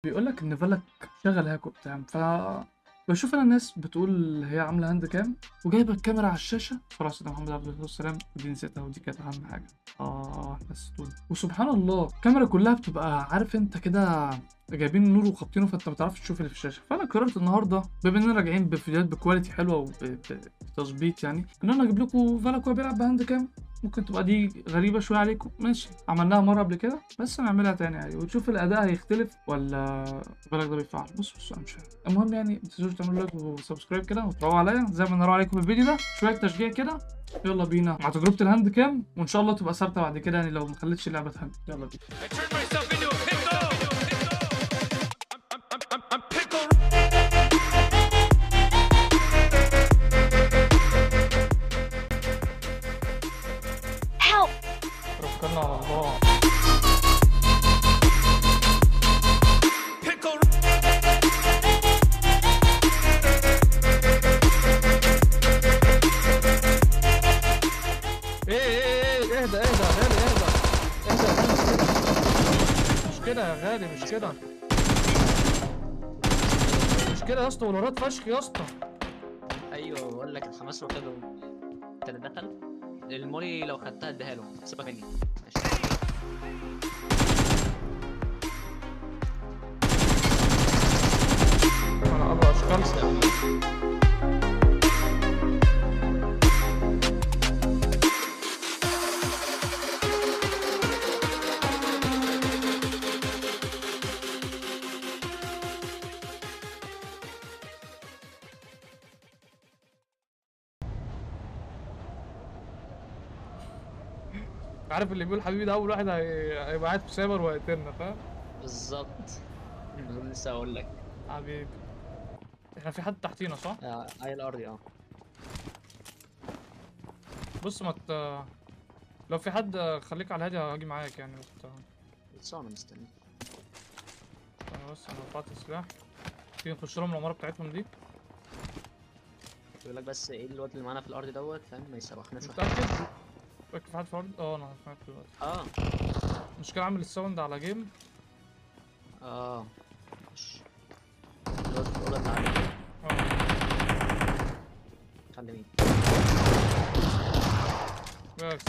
بيقول لك ان فالك شغل هاك وبتاع ف بشوف انا الناس بتقول هي عامله هاند كام وجايبه الكاميرا على الشاشه خلاص سيدنا محمد عليه الصلاه والسلام ودي نسيتها ودي كانت اهم حاجه اه نسيتوني وسبحان الله الكاميرا كلها بتبقى عارف انت كده جايبين النور وخابطينه فانت ما تعرفش تشوف اللي في الشاشه فانا قررت النهارده بما اننا راجعين بفيديوهات بكواليتي حلوه وبتظبيط يعني ان انا اجيب لكم فالك وهو بيلعب بهاند كام ممكن تبقى دي غريبة شوية عليكم ماشي عملناها مرة قبل كده بس نعملها تاني يعني وتشوف الأداء هيختلف ولا بالك ده بيفعل بص بص أنا مش عارف المهم يعني ما تنسوش تعملوا لايك وسبسكرايب كده وتروحوا عليا زي ما نروح عليكم في الفيديو ده شوية تشجيع كده يلا بينا مع تجربة الهاند كام وإن شاء الله تبقى ثابتة بعد كده يعني لو ما خليتش اللعبة تهند يلا بينا I turned myself into a pickle. I'm, I'm, I'm, I'm pickle. Help! توكلنا على الله Pickle. ايه ايه ايه اهدى اهدى يا غالي اهدى اهدى يا غالي مش كده مش كده يا غالي مش كده مش كده يا اسطى ولورات فشخ يا اسطى ايوه بقول لك الحماس واخده انت اللي دخل المولي لو خدتها اديها له سيبك مني ماشي انا ابو اشكال عارف اللي بيقول حبيبي ده اول واحد هي- هيبقى قاعد في سايبر وهيقتلنا فاهم بالظبط أنا لسه اقول لك حبيبي احنا في حد تحتينا صح؟ آه، اي الارضي اه بص ما ت... لو في حد خليك على الهادي هاجي معاك يعني بس بس انا مستني انا بس انا رفعت السلاح تيجي نخش لهم العمارة بتاعتهم دي بيقول لك بس ايه الواد اللي معانا في الارض دوت فاهم ما يسوحناش واحنا- متأكد؟ فاكر في حد في الأرض؟ اه انا سمعت دلوقتي اه المشكلة عامل الساوند على جيم اه ماشي الواد في الاوضه تعالى اه خلي مين بس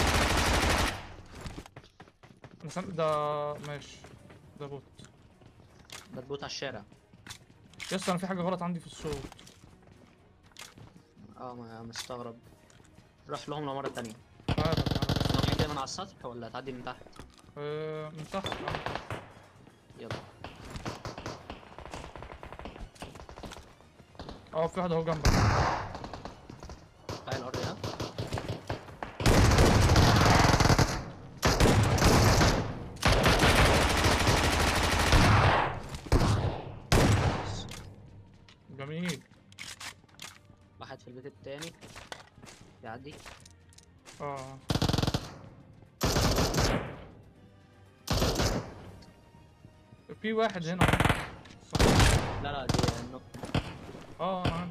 انا سامع ده ماشي ده بوت ده تبوت على الشارع يس انا في حاجة غلط عندي في الصوت اه ما مستغرب روح لهم العماره التانية عارف عارف نطلع كده من على السطح ولا تعدي من تحت آه، من تحت آه. يلا اه في واحد اهو جنبك تعالى الارض هنا جميل واحد في البيت التاني يعدي اه في واحد هنا صح. لا لا دي النوك اه انا عارف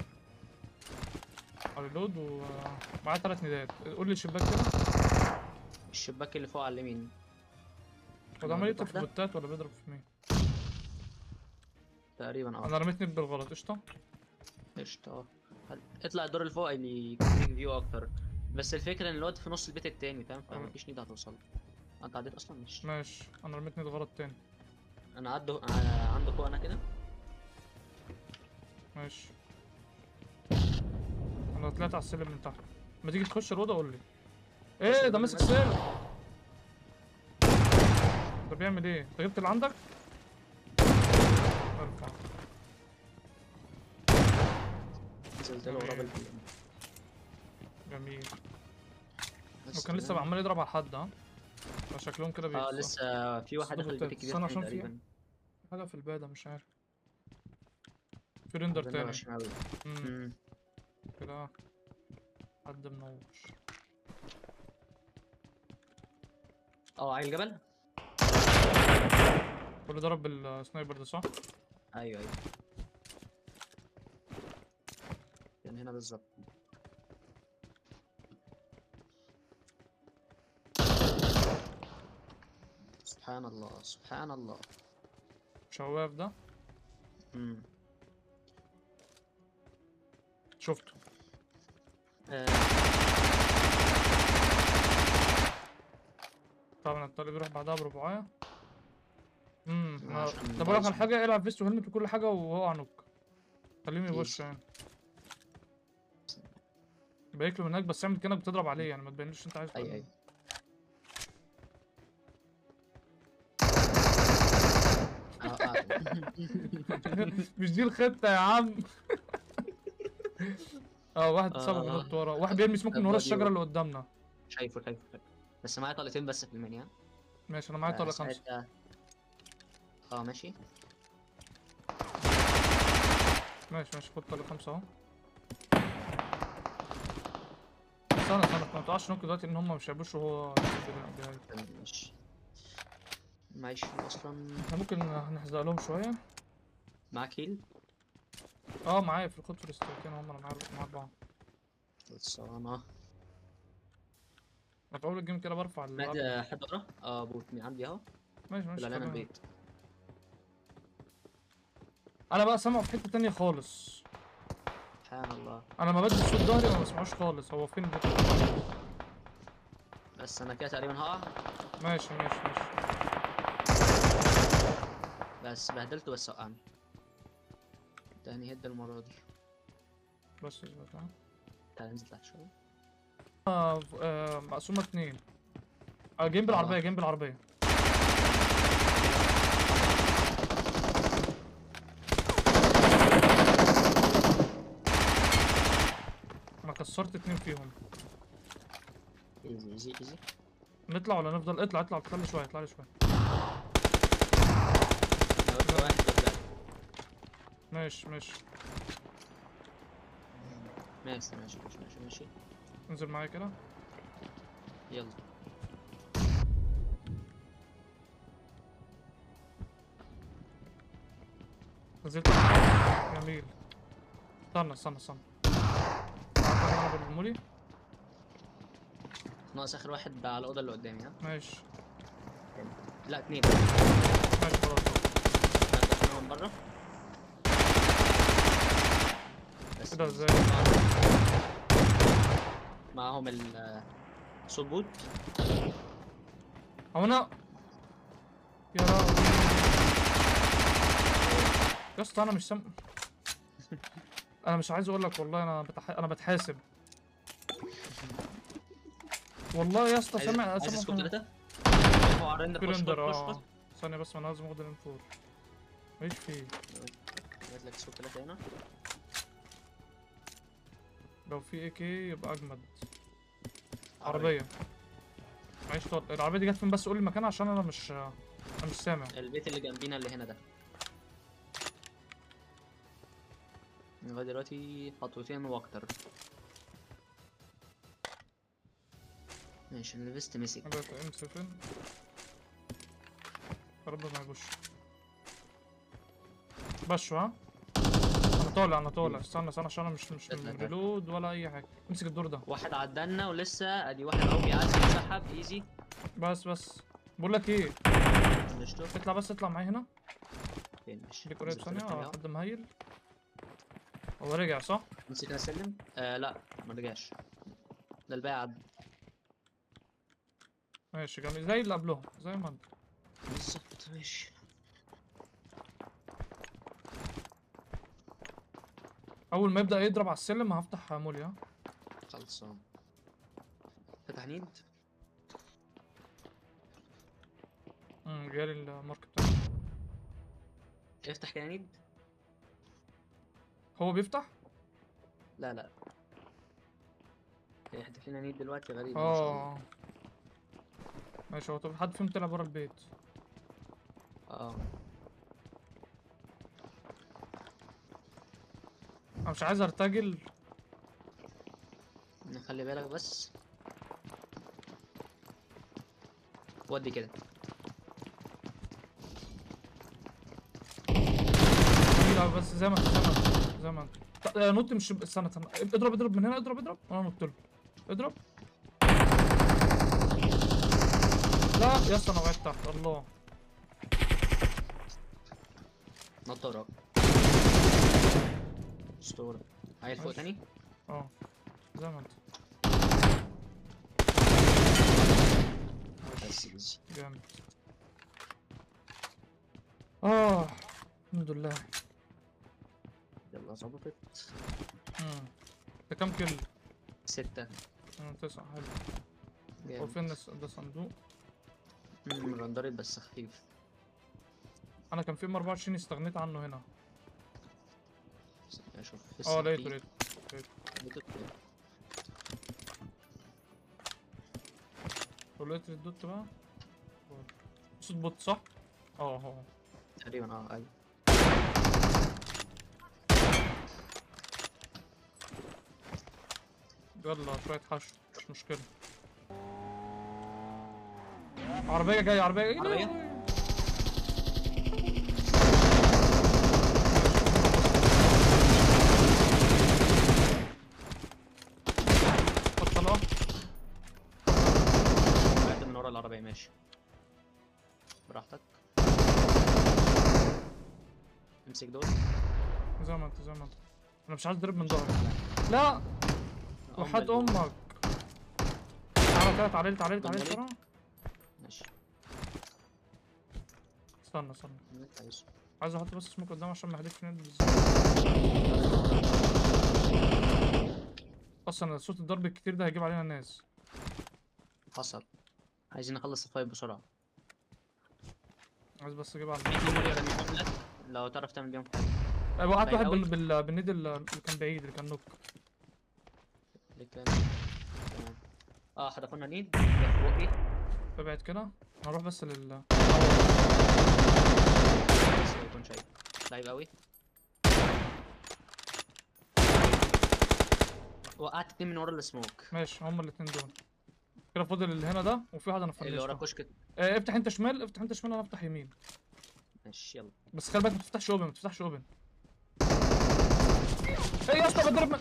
ريلود ومعاه ثلاث ندات قول لي الشباك كده الشباك اللي فوق على اليمين هو ده عمال يضرب في واحدة؟ بوتات ولا بيضرب في مين؟ تقريبا اه انا رميت نت بالغلط قشطة قشطة اه هل- اطلع الدور اللي فوق اللي يكون ليك فيو اكتر بس الفكرة ان الواد في نص البيت التاني فاهم اه. فمفيش نيد هتوصل انت عديت اصلا مش ماشي انا رميت نت غلط تاني انا عدو ع- عندك فوق انا كده ماشي انا طلعت على السلم من تحت ما تيجي تخش الأوضة قول لي ايه ده ماسك سلم ده بيعمل ايه؟ انت جبت اللي عندك؟ ارفع نزلت له ورا جميل. بالبي جميل بس وكان لسه تمام. عمال يضرب على حد ها شكلهم كده اه بيتص- لسه في واحد دخل البيت استنى الكبير عشان تاني في- تقريبا حاجة في البادة مش عارف في ريندر عندنا تاني ماشيين أوي. مم. مم. كده حد منور اه على الجبل كل ضرب بالسنايبر ده صح؟ ايوه ايوه كان هنا بالظبط سبحان الله سبحان الله شواف ده امم شفته آه، طبعا الطريق بيروح بعدها بربعاية امم ما عشان طب اقول لك بايظ. على حاجة العب فيست وهلمت وكل حاجة وهو عنك خليهم ماشي. يبصوا يعني بايك له من هناك بس اعمل كأنك بتضرب عليه يعني ما تبينليش انت عايز اي تعمل اي اه آه. مش دي الخطة يا عم اه واحد سابق آه. ونط ورا واحد بيرمي سموك من ورا الراديو. الشجرة اللي قدامنا شايفه شايفه شايفه بس معايا طلقتين بس في المنيا ماشي انا معايا طلقة خمسة ساعتها- اه ماشي ماشي ماشي خد طلقة خمسة اهو استنى استنى ما تقعش نوك دلوقتي ان هم مش هيبوشوا هو جاي. ماشي معيش فيه اصلا احنا ممكن نحزق لهم شوية معاك هيل اه معايا في الخط في الاستيكين هم انا معايا مع بعض خلصانة انا في اول الجيم كده برفع ال بعد حد ورا اه بوت مين عندي اهو ماشي ماشي طلع لنا خلينا. البيت انا بقى سامعه في حتة تانية خالص سبحان الله انا ما بدي صوت ظهري ما بسمعوش خالص هو فين البيت بس انا كده تقريبا هقع ماشي ماشي ماشي بس بهدلته بس وقعني تاني هد المرة دي بس اثبت ها. تعال ننزل تحت شوية آه ف- آه مقسومة اتنين آه جيم بالعربية آه. جيم بالعربية انا كسرت اتنين فيهم ايزي ايزي ايزي نطلع ولا نفضل اطلع اطلع اطلع لي شوية اطلع لي شوية انا قلت واحد قدام ماشي ماشي ماشي ماشي ماشي ماشي ماشي انزل معايا كده يلا نزلت جميل استنى استنى استنى تعال بالمولي ناقص اخر واحد على الاوضه اللي قدامي ها ماشي لا اتنين ماشي خلاص دخلنا من بره بس كده ازاي معاهم ال صوت بوت هو انا يا راجل يا اسطى انا مش سم انا مش عايز اقول لك والله انا بتح... انا بتحاسب والله يا اسطى عايز سامع عايز سامع سكوب سامع ثلاثة هو على الرندر في خش رندر خش اه خش ثانية بس ما انا لازم اخد الانفور مش فيه جات لك سكوب ثلاثة هنا لو في اي كي يبقى اجمد عربية معيش طول العربية دي جت فين بس قول لي المكان عشان انا مش انا مش سامع البيت اللي جنبينا اللي هنا ده لغاية دلوقتي خطوتين واكتر ماشي الفيست مسك ده ام 7 يا رب ما يجوش بشوا ها انا طالع انا طالع استنى استنى عشان انا مش مش لا، لا، لا. ريلود ولا اي حاجة امسك الدور ده واحد عدلنا ولسه ادي واحد اهو بيعدي يسحب ايزي بس بس بقول لك ايه نشطف اطلع بس اطلع معايا هنا فين ماشي دي قريب نزلت ثانية لك تاني اه أهو. حد مهيل هو رجع صح؟ مسكنا السلم آه لا ما رجعش ده الباقي عدى ماشي جميل زي اللي قبلهم زي ما انت بالظبط ماشي اول ما يبدأ يضرب على السلم هفتح مولي ها خلصان فتح نيد امم جالي المارك بتاعي افتح كده نيد هو بيفتح؟ لا لا يحدف لنا نيد دلوقتي غريب ما شاء الله. اه ماشي هو طب حد فيهم طلع بره البيت اه انا مش عايز ارتجل نخلي بالك بس ودي كده لا بس زي ما انت زي ما انت زي ما انت ط- آه، نط مش استنى استنى اضرب اضرب من هنا اضرب اضرب انا نط له اضرب لا يا اسطى انا وقعت تحت الله نط وراك اسطورة عايز فوق ماشي. تاني اه زي ما انت بس بس جامد اه الحمد لله يلا ظبطت امم ده كام كيل؟ ستة مم، تسعة حلو هو جامد فين الس- ده صندوق مم، رندرت بس خفيف انا كان في ام 24 استغنيت عنه هنا اشوف اه لقيته لقيته لقيته لو لقيت الدوت بقى صوت بوت صح؟ اه هو تقريبا اه ايوه يلا شوية حشو مش مشكلة عربية جاية عربية جاية عربية؟ اتفضل اه بعد من ورا العربية ماشي براحتك امسك دول زي ما انت زي ما انت انا مش عايز اضرب من ظهري لا وحد أمك. امك تعالى تعالى تعالى لي تعالى لي تعالى لي أمك. بسرعة ماشي استنى استنى اللي انت عايزه. عايز احط بس سموك قدام عشان ما اهدفش نيد بالظبط اصلا صوت الضرب الكتير ده هيجيب علينا الناس حصل عايزين نخلص الفايت بسرعة عايز بس اجيب على في مولي رميهم لك لو تعرف تعمل بيهم حاجة آه، وقعت باين واحد أوي. بال... بال... بالنيد اللي كان بعيد اللي كان نوك ليه كده تمام اه حدفونا نيد ده في بقي فبعد كده هنروح بس لل بس ما يكون شايف لعيب قوي وقعت اتنين من ورا السموك ماشي هما الاتنين دول كده فاضل اللي هنا ده وفي واحد انا اللي ورا فنشته كشك آه افتح انت شمال افتح انت شمال انا افتح يمين ماشي يلا بس خلي بالك ما تفتحش اوبن ما تفتحش اوبن ايه يا اسطى بضرب من...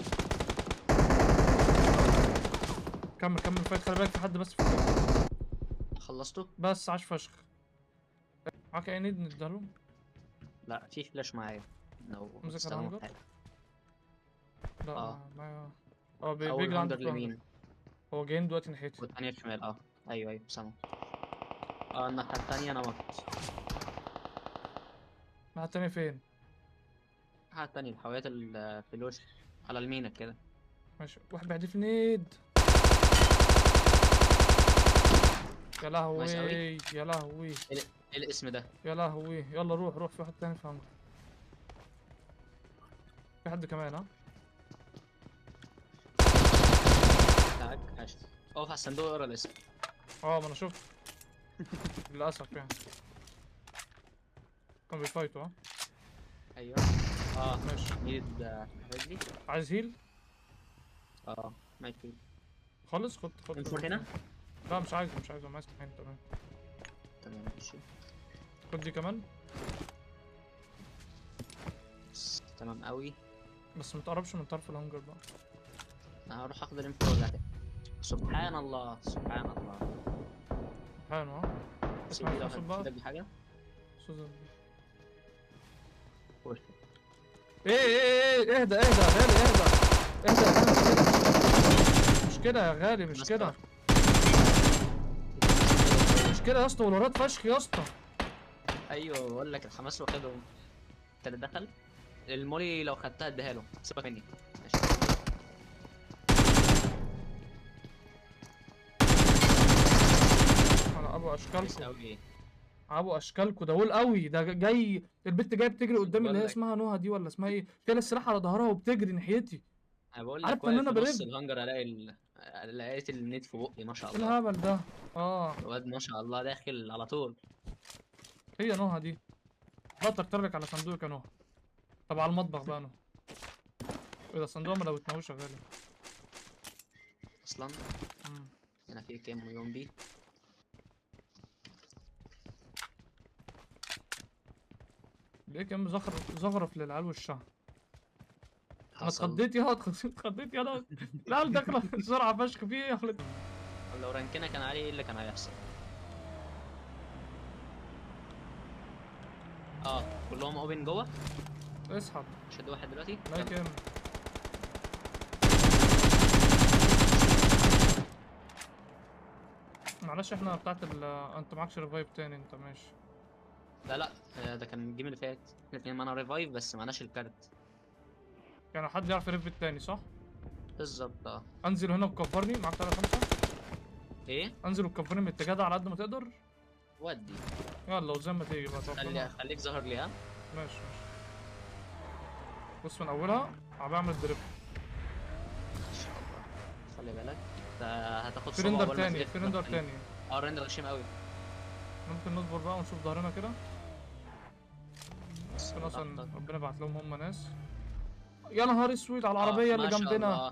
كمل كمل فايت خلي بالك في حد بس في الفايت. خلصته بس عاش فشخ معاك اي نيد نديها له لا في فلاش معايا لو امسك تستخدمه الهانجر. في حاجة. لا آه. ما اه بي- اول بيجري هاندر عندك الهانجر. اليمين هو جايين دلوقتي ناحيتي والثانية الشمال اه ايوه ايوه سامع اه الناحية التانية انا مت مع التاني فين الناحية التانية الحاويات الفلوس على اليمينك كده ماشي واحد بيحدف نيد يا لهوي نايس أوي. يا لهوي ايه الاسم ده يا لهوي يلا روح روح في واحد تاني في هانجر في حد كمان ها بتاعك ماشي اقف على الصندوق اقرا الاسم اه ما انا شفت للاسف يعني كانوا بيفايتوا ها ايوه اه ماشي نيد آه، رجلي عايز هيل اه ماشي خالص خد خد انت خد. هنا لا مش عايزه مش عايزه عايز كمان تمام تمام ماشي خد دي كمان بس تمام قوي بس ما تقربش من طرف الهانجر بقى انا هروح اخد الانفو وارجع تاني سبحان الله سبحان الله حلو ها اسمع سيبني لو الصوت بقى هتفيدك بحاجه صوت- قول. ايه ايه ايه اهدى اهدى يا غالي اهدى اهدى يا غالي مش كده يا غالي مش كده مش كده يا اسطى والوراد فشخ يا اسطى ايوه بقول لك الحماس واخدهم انت اللي دخل المولي لو خدتها اديها له سيبك مني ماشي انا ابو كويس اشكالكم قوي ابو اشكالكم ده قول قوي ده جاي البت جايه بتجري قدامي اللي هي بقول لك. اسمها نهى دي ولا اسمها ايه شايله السلاح على ظهرها وبتجري ناحيتي انا بقول عارف لك إن واقف أنا في نص برد. الهنجر الاقي ال... لقيت النت في بقي ما شاء ايه الله الهبل ده اه الواد ما شاء الله داخل على طول هي نهى دي لا ترتر لك على صندوق يا نهى طب على المطبخ بقى نهى ايه ده الصندوق ما لوتناهوش يا غالي اصلا مم. هنا في كام يوم بي ليه كام زخرف زخرف للعيال والشعب انا حصل. اتخضيت يا اتخضيت يا انا العيال داخله بسرعه فشخ في ايه يا خالد لو رانكنا كان عليه ايه اللي كان هيحصل اه كلهم اوبن جوه اسحب شد واحد دلوقتي لايك ام معلش احنا بتاعت ال انت معكش ريفايف تاني انت ماشي لا لا آه، ده كان الجيم اللي فات احنا الاتنين معانا ريفايف بس معناش الكارت يعني حد يعرف يريف التاني صح؟ بالظبط اه انزل هنا وكفرني معاك 3 5 ايه انزل وكفرني من الاتجاه ده على قد ما تقدر ودي يلا وزي ما تيجي بقى خلي توكلنا خليك ظهر لي ها ماشي ماشي بص من اولها عم بعمل دريب ان شاء الله خلي بالك انت هتاخد في صوبة ريندر أول ما تاني تلف في ريندر تاني. تاني اه الريندر غشيم قوي ممكن نصبر بقى ونشوف ظهرنا كده بس ممكن اصلا براحتك. ربنا يبعت لهم هم ناس يا نهار اسود على العربيه آه، اللي ما شاء جنبنا الله.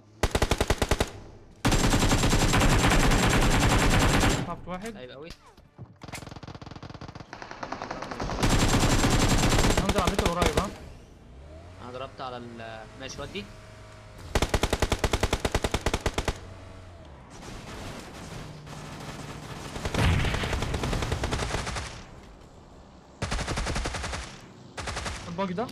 حط واحد طيب قوي هنزل على المتر قريب ها انا ضربت على ال ماشي ودي الباج ده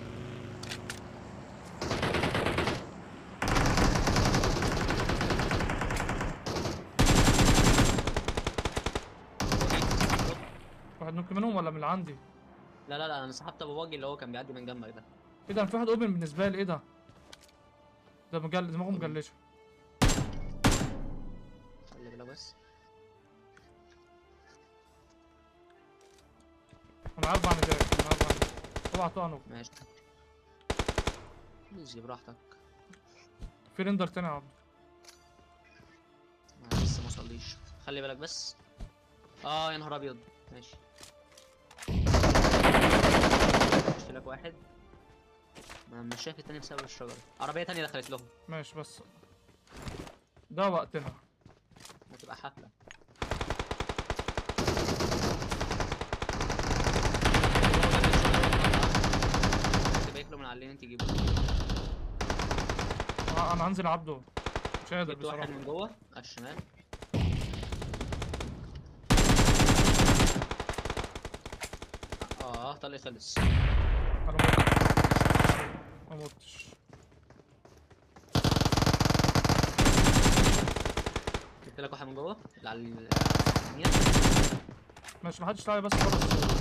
واحد نوك منهم ولا من اللي عندي لا لا لا انا سحبت ابو باجي اللي هو كان بيعدي من جنبك ده ايه ده أنا في واحد اوبن بالنسبه لي ايه ده ده مجل دماغه مجلشه خلي بالك بس انا عارف عن ده انا عارف عن ده اوعى تقع نوك ماشي ايزي براحتك في ريندر تاني يا عبد أنا لسه ما صليش خلي بالك بس اه يا نهار ابيض ماشي شفت لك واحد ما مش شايف التاني بسبب الشجرة عربية تانية دخلت لهم ماشي بس ده وقتنا هتبقى حفلة تبقى ياكلوا من على اللي انت تجيبه آه، انا هنزل عبده مش قادر جبت واحد بصراحه من جوه على الشمال اه طلع خلص انا مت ما متش جبت لك واحد من جوه اللي على اليمين ماشي محدش تعالى بس خلاص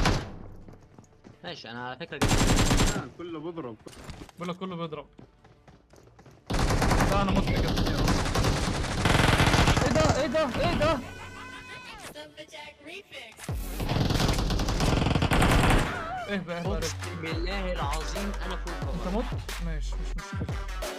ماشي انا على فكره جبت آه، كله بضرب بقول لك كله بيضرب لا انا مت كده ايه ده ايه ده ايه ده Lumberjack Refix. ايه بقى ايه بقى اقسم بالله العظيم انا فوق انت كفر مت ماشي مش مشكله